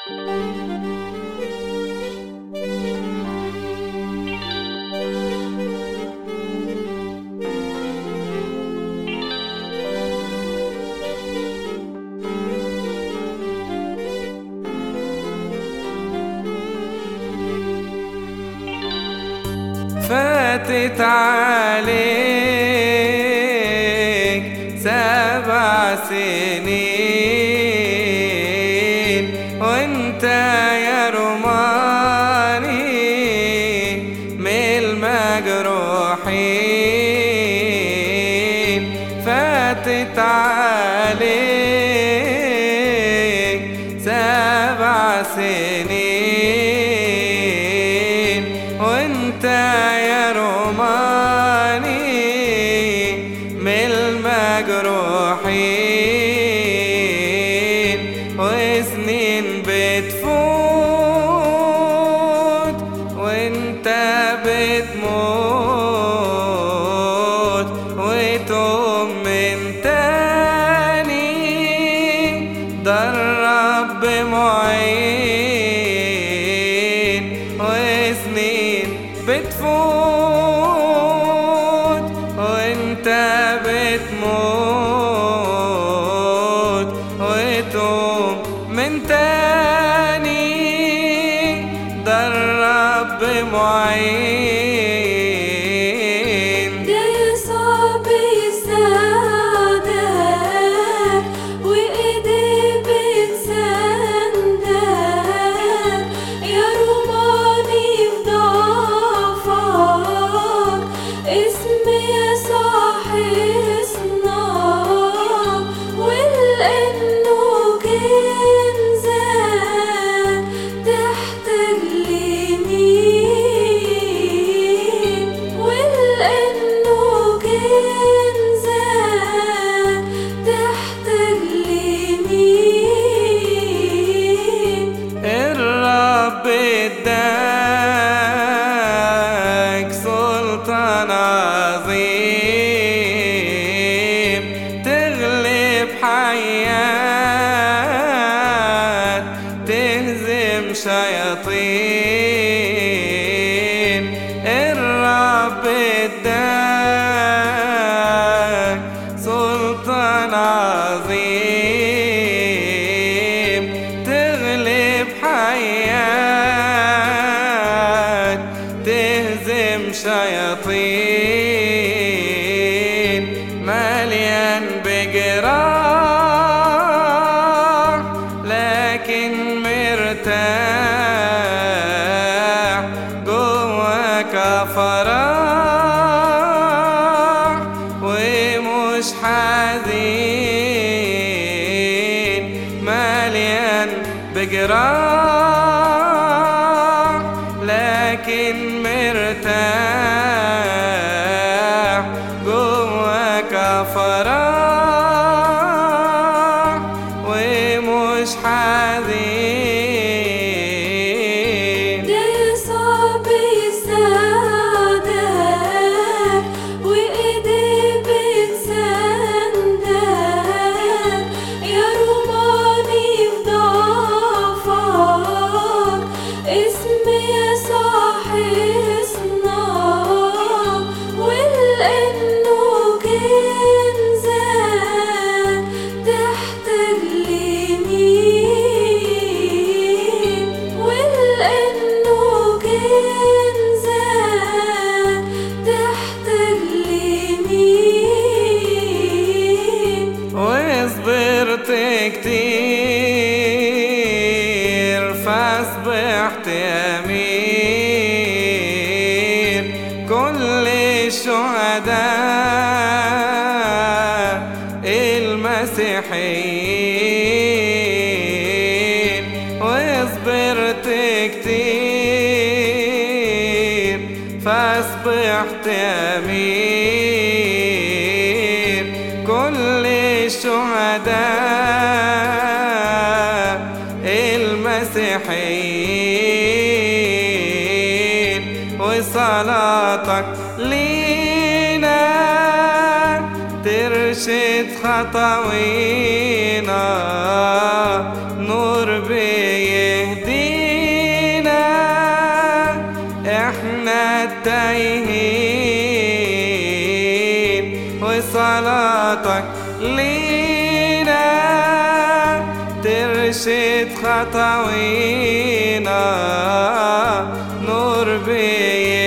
فاتت عليك سبع سنين وانت يا روماني من المجروحين فاتت عليك سبع سنين وانت يا روماني من المجروحين وسنين بتفوت وانت بتموت وتقوم من تاني ده الرب معين وسنين بتفوت وانت بتموت وتقوم من تاني ده الرب معين ده يسوع بيساعدك وإيديه بتساندك يا روماني في ضعفك اسم يسوع حصنك ولأنه كنزك تحت اليمين ولأنه كنزك تحت اليمين الرب اداك سلطان عظيم تغلب حياة تهزم شياطين الرب اداك سلطان عظيم تغلب حياة تهزم شياطين مليان بجراح لكن مرتاح جواك فرح ومش حزين مليان بجراح لكن مرتاح جواك فرح ومش حزين ده يسوع بيساعدك وإيديه بتساندك يا روماني في ضعفك اسم يسوع حصنك ولأنه كنزك تحت اليمين ولأنه كنزك تحت اليمين وصبرت كتير فاصبحت أمير كل الشهداء المسيحيين وصبرت كتير فاصبحت أمير كل الشهداء المسيحيين وصلاتك لينا ترشد خطوينا نور بيه صلاتك لينا ترشد خطوينا نور بينا